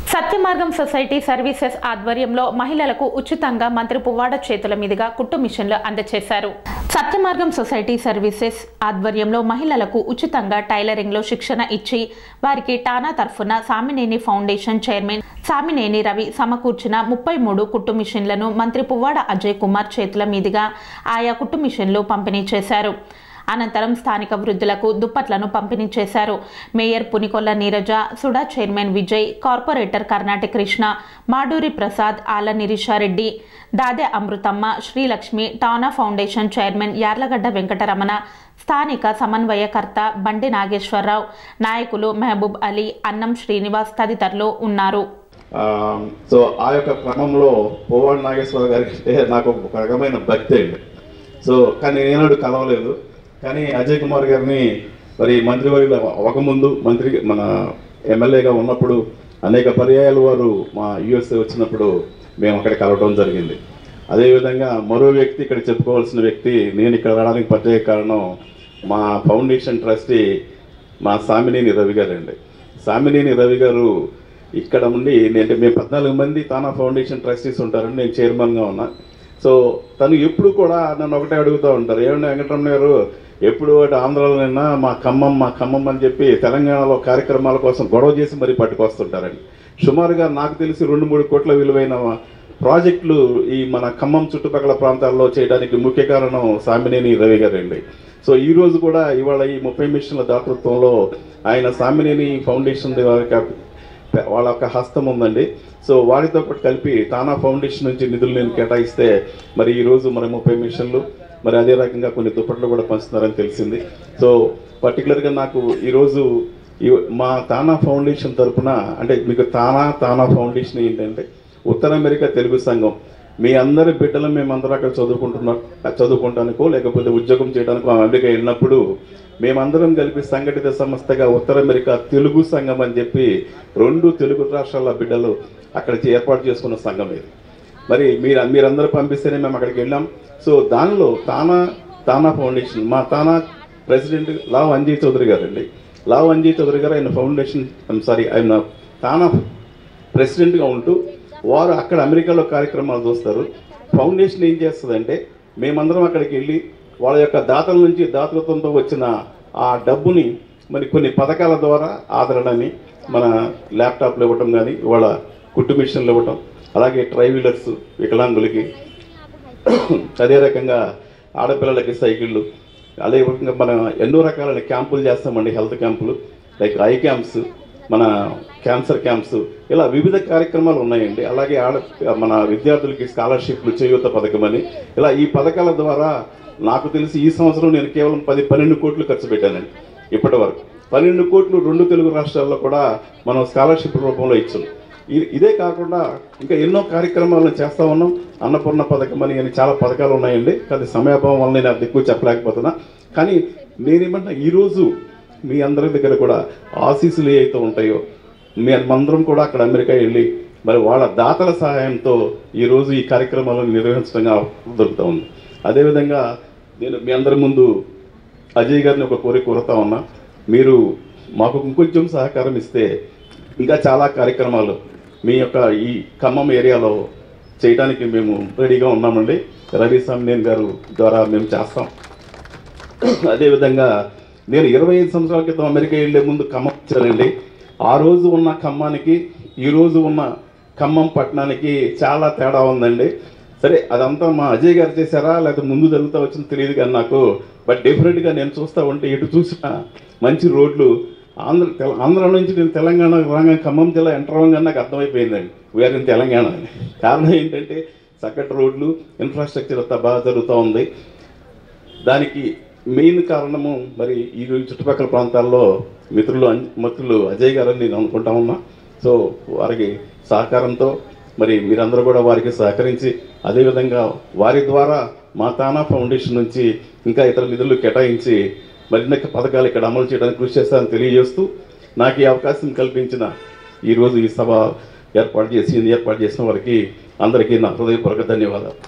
సత్యమార్గం society services ఆధ్వర్యంలో మహిళలకు ఉచితంగా మంత్రి పువ్వాడ చేతుల మీదుగా కుట్టు మిషన్లు అందజేశారు సత్యమార్గం సొసైటీ సర్వీసెస్ ఆధ్వర్యంలో మహిళలకు ఉచితంగా టైలరింగ్ లో శిక్షణ ఇచ్చి వారికి టానా తరఫున సామినేని ఫౌండేషన్ చైర్మన్ సామినేని రవి సమకూర్చిన ముప్పై మూడు కుట్టు మిషన్లను మంత్రి పువ్వాడ అజయ్ కుమార్ చేతుల మీదుగా ఆయా కుట్టు మిషన్లు పంపిణీ చేశారు అనంతరం స్థానిక వృద్ధులకు దుప్పట్లను పంపిణీ చేశారు mayor Punikolla Neeraja SUDA chairman Vijay corporator Karnataka Krishna Maduri Prasad Ala Nireeshareddy Dade Amruthamma Srilakshmi TANA foundation chairman Yarlagadda Venkataramana స్థానిక సమన్వయకర్త బండి నాగేశ్వరరావు నాయకులు మెహబూబ్ అలీ అన్నం శ్రీనివాస్ తదితరులు ఉన్నారు ఆ, సో ఆ యొక్క క్రమంలో పోవాడు నాగేశ్వర గారికి అంటే నాకు ఒక రకమైన భక్తి అండి సో కానీ నేనాడు కలవలేదు కానీ అజయ్ కుమార్ గారిని మరి మంత్రివర్యులు అవ్వకముందు మంత్రి మన ఎమ్మెల్యేగా ఉన్నప్పుడు అనేక పర్యాయాలు వారు మా యుఎస్ఏ వచ్చినప్పుడు మేము అక్కడ కలవడం జరిగింది అదేవిధంగా మరో వ్యక్తి ఇక్కడ చెప్పుకోవాల్సిన వ్యక్తి నేను ఇక్కడ రావడానికి ప్రత్యేక కారణం మా ఫౌండేషన్ ట్రస్టీ మా సామినేని రవి గారు అండి సామినేని రవి గారు ఇక్కడ ఉండి నేను మేము పద్నాలుగు మంది తానా ఫౌండేషన్ ట్రస్టీస్ ఉంటారండి నేను చైర్మన్గా ఉన్నా సో తను ఎప్పుడు కూడా నన్ను ఒకటే అడుగుతూ ఉంటారు ఏమంటే వెంకటరమణ గారు ఎప్పుడు అటు ఆంధ్రాలో నిన్న మా ఖమ్మం మా ఖమ్మం అని చెప్పి తెలంగాణలో కార్యక్రమాల కోసం గొడవ చేసి మరీ పట్టుకొస్తుంటారండి సుమారుగా నాకు తెలిసి రెండు మూడు కోట్ల విలువైన ప్రాజెక్టులు ఈ మన ఖమ్మం చుట్టుపక్కల ప్రాంతాల్లో చేయడానికి ముఖ్య కారణం సామినేని రవి గారండి సో ఈ రోజు కూడా ఇవాళ ఈ ముప్పై మిషన్ల దాతృత్వంలో ఆయన సామినేని ఫౌండేషన్ వారికి వాళ్ళ యొక్క హస్తం ఉందండి సో వారితో పాటు కలిపి తానా ఫౌండేషన్ నుంచి నిధులు నేను కేటాయిస్తే మరి ఈ రోజు మరి ముప్పై మిషన్లు మరి అదే రకంగా కొన్ని దుప్పట్లు కూడా పంచుతున్నారని తెలిసింది సో పర్టికులర్గా నాకు ఈరోజు ఈ- మా తానా ఫౌండేషన్ తరపున అంటే మీకు తానా తానా ఫౌండేషన్ ఏంటంటే ఉత్తర అమెరికా తెలుగు సంఘం మీ అందరి బిడ్డలు మేమందరం అక్కడ చదువుకుంటున్నాం చదువుకుంటానికో లేకపోతే ఉద్యోగం చేయడానికో అమెరికా వెళ్ళినప్పుడు మేమందరం కలిపి సంఘటిత సంస్థగా ఉత్తర అమెరికా తెలుగు సంఘం అని చెప్పి రెండు తెలుగు రాష్ట్రాల బిడ్డలు అక్కడ చే- ఏర్పాటు చేసుకున్న సంఘం ఇది మరి మీరు మీరందరూ పంపిస్తేనే మేము అక్కడికి వెళ్ళాం సో దానిలో తానా తానా ఫౌండేషన్ మా తానా ప్రెసిడెంట్ లావ్ అంజయ్ చౌదరి గారు అండి లావ్ అంజయ్ చౌదరి గారు ఆయన ఫౌండేషన్ సారీ ఆయన తానా ప్రెసిడెంట్గా ఉంటూ వారు అక్కడ అమెరికాలో కార్యక్రమాలు చూస్తారు ఫౌండేషన్ ఏం చేస్తుందంటే మేమందరం అక్కడికి వెళ్ళి వాళ్ళ యొక్క దాతల నుంచి దాతృత్వంతో వచ్చిన ఆ డబ్బుని మరి కొన్ని పథకాల ద్వారా ఆదరణని మన ల్యాప్టాప్లు ఇవ్వటం కానీ ఇవాళ కుట్టు మిషన్లు ఇవ్వటం అలాగే ట్రై వీలర్స్ వికలాంగులకి అదే రకంగా ఆడపిల్లలకి సైకిళ్ళు అదే రకంగా మనం ఎన్నో రకాలైన క్యాంపులు చేస్తామండి హెల్త్ క్యాంపులు లైక్ ఐ క్యాంప్స్ మన క్యాన్సర్ క్యాంప్స్ ఇలా వివిధ కార్యక్రమాలు ఉన్నాయండి అలాగే ఆడ మన విద్యార్థులకి స్కాలర్షిప్లు చేయూత పథకం అని ఇలా ఈ పథకాల ద్వారా నాకు తెలిసి ఈ సంవత్సరం నేను కేవలం పది పన్నెండు కోట్లు ఖర్చు పెట్టానండి ఇప్పటి వరకు పన్నెండు కోట్లు రెండు తెలుగు రాష్ట్రాల్లో కూడా మనం స్కాలర్షిప్ రూపంలో ఇచ్చాం ఇ- ఇదే కాకుండా ఇంకా ఎన్నో కార్యక్రమాలను చేస్తా ఉన్నాం అన్నపూర్ణ పథకం అని అని చాలా పథకాలు ఉన్నాయండి కానీ సమయాభావం వల్ల నేను అది ఎక్కువ చెప్పలేకపోతున్నా కానీ నేనేమంటున్నా ఈరోజు మీ అందరి దగ్గర కూడా ఆశీస్సులు ఏవైతే ఉంటాయో మీ అందరం కూడా అక్కడ అమెరికా వెళ్ళి మరి వాళ్ళ దాతల సహాయంతో ఈరోజు ఈ కార్యక్రమాలను నిర్వహించడంగా దొరుకుతూ ఉంది అదేవిధంగా నేను మీ అందరి ముందు అజయ్ గారిని ఒక కోరిక కోరుతా ఉన్నా మీరు మాకు ఇంకొంచెం సహకారం ఇస్తే ఇంకా చాలా కార్యక్రమాలు మీ యొక్క ఈ ఖమ్మం ఏరియాలో చేయడానికి మేము రెడీగా ఉన్నామండి రవి సామ్నేన్ గారు ద్వారా మేము చేస్తాం అదేవిధంగా నేను ఇరవై ఐదు సంవత్సరాల క్రితం అమెరికా వెళ్ళే ముందు ఖమ్మం వచ్చానండి ఆ రోజు ఉన్న ఖమ్మానికి ఈ రోజు ఉన్న ఖమ్మం పట్టణానికి చాలా తేడా ఉందండి సరే అదంతా మా అజయ్ గారు చేశారా లేకపోతే ముందు జరుగుతూ వచ్చిందో తెలియదు కానీ నాకు బట్ డెఫినెట్గా నేను చూస్తూ ఉంటే ఎటు చూసినా మంచి రోడ్లు ఆంధ్ర తెల- ఆంధ్ర నుంచి నేను తెలంగాణ రాగా ఖమ్మం జిల్లా ఎంటర్ అవ్వగానే నాకు అర్థమైపోయిందండి వీఆర్ ఇన్ తెలంగాణ అని కారణం ఏంటంటే చక్కటి రోడ్లు ఇన్ఫ్రాస్ట్రక్చర్ అంతా బాగా జరుగుతూ ఉంది దానికి మెయిన్ కారణము మరి ఈ రోజు చుట్టుపక్కల ప్రాంతాల్లో మిత్రులు అం- మిత్రులు అజయ్ గారు అని నేను అనుకుంటా ఉన్నా సో వారికి సహకారంతో మరి మీరందరూ కూడా వారికి సహకరించి అదేవిధంగా వారి ద్వారా మా తానా ఫౌండేషన్ నుంచి ఇంకా ఇతర నిధులు కేటాయించి మరిన్ని పథకాలు ఇక్కడ అమలు చేయడానికి కృషి చేస్తానని తెలియజేస్తూ నాకు ఈ అవకాశం కల్పించిన ఈరోజు ఈ సభ ఏర్పాటు చేసి ఏర్పాటు చేసిన వారికి అందరికీ నా హృదయపూర్వక ధన్యవాదాలు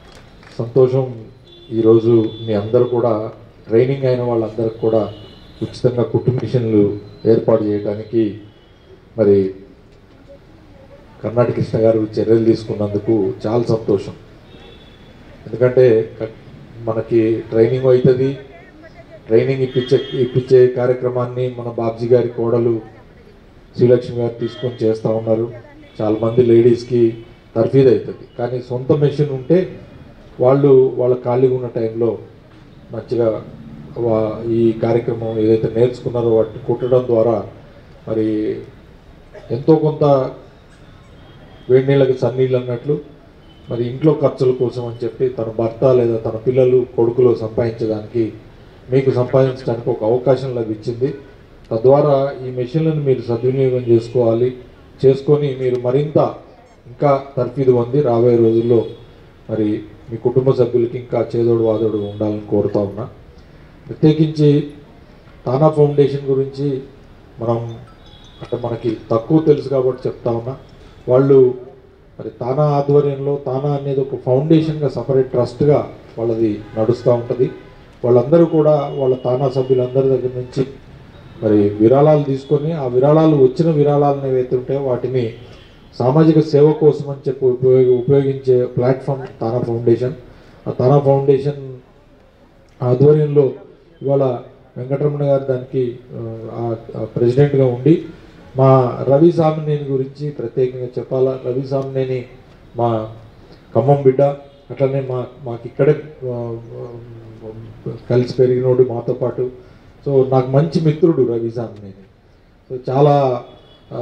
సంతోషం ఈరోజు మీ అందరూ కూడా ట్రైనింగ్ అయిన వాళ్ళందరికీ కూడా ఉచితంగా కుట్టు మిషన్లు ఏర్పాటు చేయడానికి మరి కర్ణాటక కృష్ణ గారు చర్యలు తీసుకున్నందుకు చాలా సంతోషం ఎందుకంటే క- మనకి ట్రైనింగ్ అవుతుంది ట్రైనింగ్ ఇప్పించే ఇప్పించే కార్యక్రమాన్ని మన బాబ్జీ గారి కోడలు శ్రీలక్ష్మి గారు తీసుకొని చేస్తూ ఉన్నారు చాలామంది లేడీస్కి తర్ఫీదు అవుతుంది కానీ సొంత మెషిన్ ఉంటే వాళ్ళు వాళ్ళ ఖాళీగా ఉన్న టైంలో మంచిగా వా- ఈ కార్యక్రమం ఏదైతే నేర్చుకున్నారో వాటిని కుట్టడం ద్వారా మరి ఎంతో కొంత వేడి నీళ్ళకి సన్నీళ్ళు అన్నట్లు మరి ఇంట్లో ఖర్చుల కోసం అని చెప్పి తన భర్త లేదా తన పిల్లలు కొడుకులు సంపాదించడానికి మీకు సంపాదించడానికి ఒక అవకాశం లభించింది తద్వారా ఈ మెషిన్లను మీరు సద్వినియోగం చేసుకోవాలి చేసుకొని మీరు మరింత ఇంకా తర్ఫీదు పొంది రాబోయే రోజుల్లో మరి మీ కుటుంబ సభ్యులకి ఇంకా చేదోడు వాదోడు ఉండాలని కోరుతా ఉన్నా ప్రత్యేకించి తానా ఫౌండేషన్ గురించి మనం అంటే మనకి తక్కువ తెలుసు కాబట్టి చెప్తా ఉన్నా వాళ్ళు మరి తానా ఆధ్వర్యంలో తానా అనేది ఒక ఫౌండేషన్గా సపరేట్ ట్రస్ట్గా వాళ్ళది నడుస్తూ ఉంటుంది వాళ్ళందరూ కూడా వాళ్ళ తానా సభ్యులందరి దగ్గర నుంచి మరి విరాళాలు తీసుకొని ఆ విరాళాలు వచ్చిన విరాళాలను ఏవైతే ఉంటాయో వాటిని సామాజిక సేవ కోసం అని చెప్పి ఉపయోగ ఉపయోగించే ప్లాట్ఫామ్ తానా ఫౌండేషన్ ఆ తానా ఫౌండేషన్ ఆధ్వర్యంలో ఇవాళ వెంకటరమణ గారు దానికి ఆ, ఆ ప్రెసిడెంట్గా ఉండి మా రవి సామినేని గురించి ప్రత్యేకంగా చెప్పాలా రవి సామినేని మా ఖమ్మం బిడ్డ అట్లనే మా మాకు ఇక్కడే ఆ, కలిసి పెరిగినోడు మాతో పాటు సో నాకు మంచి మిత్రుడు రవి సామినేని సో చాలా ఆ,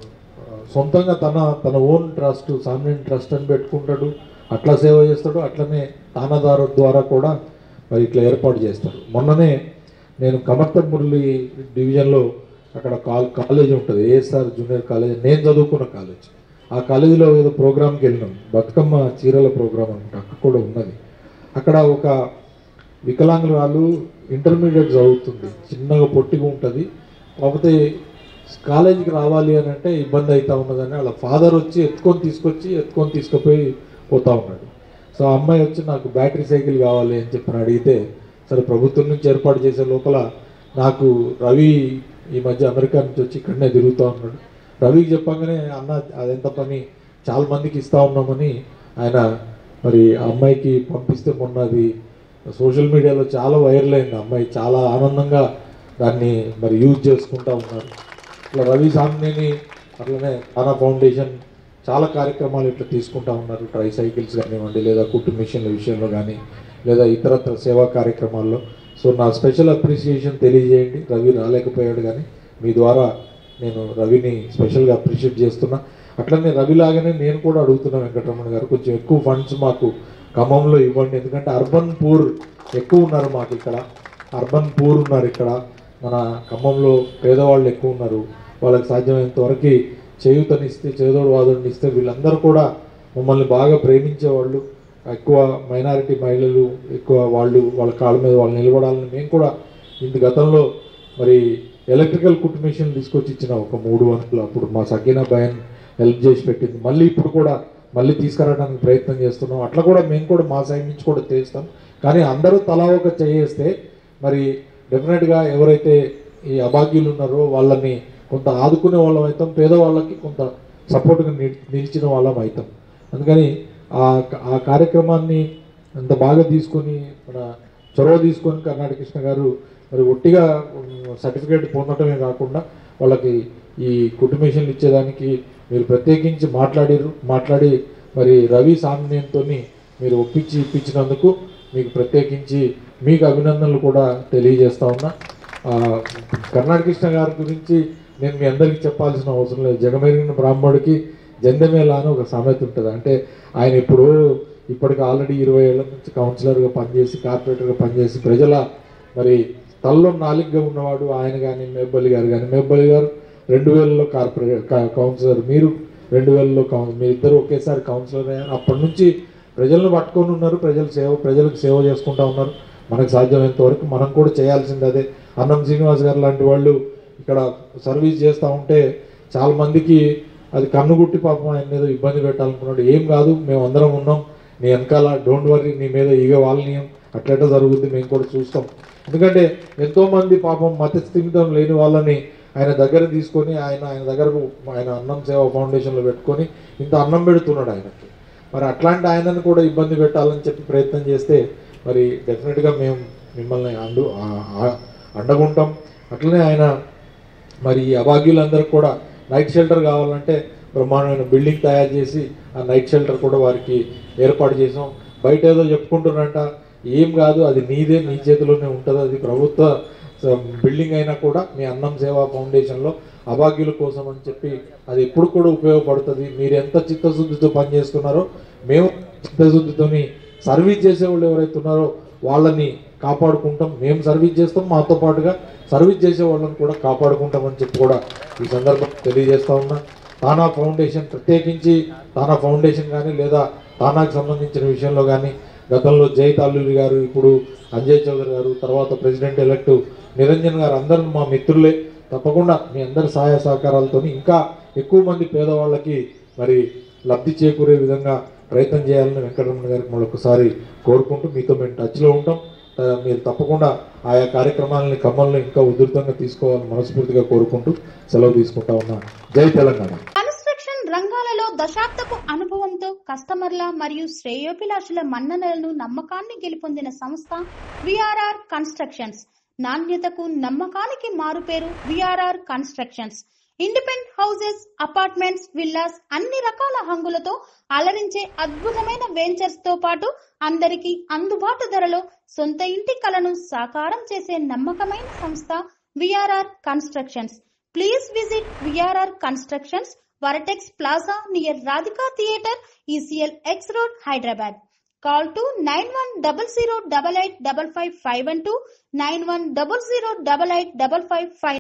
సొంతంగా తన తన ఓన్ ట్రస్ట్ సామినేని ట్రస్ట్ అని పెట్టుకుంటాడు అట్లా సేవ చేస్తాడు అట్లనే తానాదారు ద్వారా కూడా మరి ఇట్లా ఏర్పాటు చేస్తారు మొన్ననే నేను కమర్త మురళి డివిజన్లో అక్కడ కాల్ కాలేజ్ ఉంటుంది ఏఎస్ఆర్ జూనియర్ కాలేజ్ నేను చదువుకున్న కాలేజ్ ఆ కాలేజీలో ఏదో ప్రోగ్రామ్కి వెళ్ళినాం బతుకమ్మ చీరల ప్రోగ్రామ్ అనుకుంటా అక్కడ కూడా ఉన్నది అక్కడ ఒక వికలాంగులు వాళ్ళు ఇంటర్మీడియట్ చదువుతుంది చిన్నగా పొట్టిగా ఉంటుంది కాకపోతే కాలేజీకి రావాలి అని అంటే ఇబ్బంది అవుతా ఉన్నదని వాళ్ళ ఫాదర్ వచ్చి ఎత్తుకొని తీసుకొచ్చి ఎత్తుకొని తీసుకుపోయి పోతా ఉన్నాడు సో ఆ అమ్మాయి వచ్చి నాకు బ్యాటరీ సైకిల్ కావాలి అని చెప్పి అడిగితే సరే ప్రభుత్వం నుంచి ఏర్పాటు చేసే లోపల నాకు రవి ఈ మధ్య అమెరికా నుంచి వచ్చి ఇక్కడనే తిరుగుతూ ఉన్నాడు రవికి చెప్పగానే అన్న అదెంత పని చాలా మందికి ఇస్తా ఉన్నామని ఆయన మరి ఆ అమ్మాయికి పంపిస్తే మొన్న అది సోషల్ మీడియాలో చాలా వైరల్ అయింది ఆ అమ్మాయి చాలా ఆనందంగా దాన్ని మరి యూజ్ చేసుకుంటా ఉన్నారు ఇట్లా రవి సామ్నేని అట్లనే తానా ఫౌండేషన్ చాలా కార్యక్రమాలు ఇట్లా తీసుకుంటా ఉన్నారు ట్రై సైకిల్స్ కానివ్వండి లేదా కుట్టు మిషన్ల విషయంలో కానీ లేదా ఇతరత్ర సేవా కార్యక్రమాల్లో సో నా స్పెషల్ అప్రిసియేషన్ తెలియజేయండి రవి రాలేకపోయాడు కానీ మీ ద్వారా నేను రవిని స్పెషల్గా అప్రిషియేట్ చేస్తున్నా అట్లనే రవి లాగానే నేను కూడా అడుగుతున్నా వెంకటరమణ గారు కొంచెం ఎక్కువ ఫండ్స్ మాకు ఖమ్మంలో ఇవ్వండి ఎందుకంటే అర్బన్ పూర్ ఎక్కువ ఉన్నారు మాకు ఇక్కడ అర్బన్ పూర్ ఉన్నారు ఇక్కడ మన ఖమ్మంలో పేదవాళ్ళు ఎక్కువ ఉన్నారు వాళ్ళకి సాధ్యమైనంత వరకు చేయూతనిస్తే చేదోడు వాదోడిని ఇస్తే వీళ్ళందరూ కూడా మమ్మల్ని బాగా ప్రేమించేవాళ్ళు ఎక్కువ మైనారిటీ మహిళలు ఎక్కువ వాళ్ళు వాళ్ళ కాళ్ళ మీద వాళ్ళు నిలబడాలని మేము కూడా ఇంత గతంలో మరి ఎలక్ట్రికల్ కుట్టు మిషన్ తీసుకొచ్చి ఇచ్చిన ఒక మూడు వందలు అప్పుడు మా సకీనా భయన్ హెల్ప్ చేసి పెట్టింది మళ్ళీ ఇప్పుడు కూడా మళ్ళీ తీసుకురావడానికి ప్రయత్నం చేస్తున్నాం అట్లా కూడా మేము కూడా మా సైడ్ నుంచి కూడా చేస్తాం కానీ అందరూ తలా ఒక చేయేస్తే మరి డెఫినెట్గా ఎవరైతే ఈ అభాగ్యులు ఉన్నారో వాళ్ళని కొంత ఆదుకునే వాళ్ళం అవుతాం పేదవాళ్ళకి కొంత సపోర్ట్గా నిలిచిన వాళ్ళం అవుతాం అందుకని ఆ ఆ కార్యక్రమాన్ని అంత బాగా తీసుకొని మన చొరవ తీసుకొని కర్ణాటక కృష్ణ గారు మరి ఒట్టిగా సర్టిఫికేట్ పొందటమే కాకుండా వాళ్ళకి ఈ కుటుంబేషన్లు ఇచ్చేదానికి మీరు ప్రత్యేకించి మాట్లాడారు మాట్లాడి మరి రవి సామ్యంతో మీరు ఒప్పించి ఇప్పించినందుకు మీకు ప్రత్యేకించి మీకు అభినందనలు కూడా తెలియజేస్తా ఉన్నా ఆ, కర్ణాటక కృష్ణ గారి గురించి నేను మీ అందరికీ చెప్పాల్సిన అవసరం లేదు జగమెరిగిన బ్రాహ్మడికి జందమేళ అని ఒక సామెత ఉంటుంది అంటే ఆయన ఇప్పుడు ఇప్పటికి ఆల్రెడీ ఇరవై ఏళ్ళ నుంచి కౌన్సిలర్గా పనిచేసి కార్పొరేటర్గా పనిచేసి ప్రజల మరి తల్లో నాలుగుగా ఉన్నవాడు ఆయన కానీ మేబ్బల్లి గారు కానీ మేబ్బల్లి గారు రెండు వేలలో కార్పొరేట్ కౌన్సిలర్ మీరు రెండు వేలలో కౌన్ మీరు ఇద్దరు ఒకేసారి కౌన్సిలర్ అయ్యారు అప్పటి నుంచి ప్రజలను పట్టుకొని ఉన్నారు ప్రజల సేవ ప్రజలకు సేవ చేసుకుంటా ఉన్నారు మనకు సాధ్యమైనంత వరకు మనం కూడా చేయాల్సింది అదే అన్నం శ్రీనివాస్ గారు లాంటి వాళ్ళు ఇక్కడ సర్వీస్ చేస్తూ ఉంటే చాలా మందికి అది కన్నుగుట్టి పాపం ఆయన మీద ఇబ్బంది పెట్టాలనుకున్నాడు ఏం కాదు మేము అందరం ఉన్నాం నీ వెనకాల డోంట్ వర్రీ నీ మీద ఈగ వాళ్ళనీయం అట్లెట్లా జరుగుద్ది మేము కూడా చూస్తాం ఎందుకంటే ఎంతోమంది పాపం మత స్థిమితం లేని వాళ్ళని ఆయన దగ్గర తీసుకొని ఆయన ఆయన దగ్గర ఆయన అన్నం సేవ ఫౌండేషన్లో పెట్టుకొని ఇంత అన్నం పెడుతున్నాడు ఆయనకి మరి అట్లాంటి ఆయనను కూడా ఇబ్బంది పెట్టాలని చెప్పి ప్రయత్నం చేస్తే మరి డెఫినెట్గా మేము మిమ్మల్ని అండు ఆ- ఆ- అండగుంటాం అట్లనే ఆయన మరి ఈ అభాగ్యులందరికీ కూడా నైట్ షెల్టర్ కావాలంటే బ్రహ్మాండమైన బిల్డింగ్ తయారు చేసి ఆ నైట్ షెల్టర్ కూడా వారికి ఏర్పాటు చేసాం బయట ఏదో చెప్పుకుంటున్నారంట ఏం కాదు అది నీదే నీ చేతిలోనే ఉంటుంది అది ప్రభుత్వ స- బిల్డింగ్ అయినా కూడా మీ అన్నం సేవా ఫౌండేషన్లో అభాగ్యుల కోసం అని చెప్పి అది ఎప్పుడు కూడా ఉపయోగపడుతుంది మీరు ఎంత చిత్తశుద్ధితో పనిచేస్తున్నారో మేము చిత్తశుద్ధితోని సర్వీస్ చేసేవాళ్ళు ఎవరైతే ఉన్నారో వాళ్ళని కాపాడుకుంటాం మేము సర్వీస్ చేస్తాం మాతో పాటుగా సర్వీస్ చేసే వాళ్ళని కూడా కాపాడుకుంటామని చెప్పి కూడా ఈ సందర్భం తెలియజేస్తా ఉన్నా తానా ఫౌండేషన్ ప్రత్యేకించి తానా ఫౌండేషన్ కానీ లేదా తానాకు సంబంధించిన విషయంలో కానీ గతంలో జై తాల్లూరి గారు ఇప్పుడు అంజయ్ చౌదరి గారు తర్వాత ప్రెసిడెంట్ ఎలక్ట్ నిరంజన్ గారు అందరూ మా మిత్రులే తప్పకుండా మీ అందరి సహాయ సహకారాలతో ఇంకా ఎక్కువ మంది పేదవాళ్ళకి మరి లబ్ధి చేకూరే విధంగా ప్రయత్నం చేయాలని వెంకటరమణ గారికి మరొకసారి కోరుకుంటూ మీతో మేము టచ్లో ఉంటాం ఆ, మీరు తప్పకుండా ఆయా కార్యక్రమాలని ఖమ్మంలో ఇంకా ఉధృతంగా తీసుకోవాలని మనస్ఫూర్తిగా కోరుకుంటూ సెలవు తీసుకుంటా ఉన్నా జై తెలంగాణ కన్స్ట్రక్షన్ రంగాలలో దశాబ్దపు అనుభవంతో కస్టమర్ల మరియు శ్రేయోభిలాషుల మన్ననలను నమ్మకాన్ని గెలుపొందిన సంస్థ విఆర్ఆర్ కన్స్ట్రక్షన్స్ నాణ్యతకు నమ్మకానికి మారుపేరు VRR constructions independent houses apartments villas అన్ని రకాల హంగులతో అలరించే అద్భుతమైన వెంచర్స్ తో పాటు అందరికీ అందుబాటు ధరలో సొంత ఇంటి కలను సాకారం చేసే నమ్మకమైన సంస్థ VRR constructions please visit VRR constructions వరటెక్స్ plaza near Radhika theatre ECIL X road Hyderabad call to nine one double zero double eight double five five one two nine one double zero double eight double five five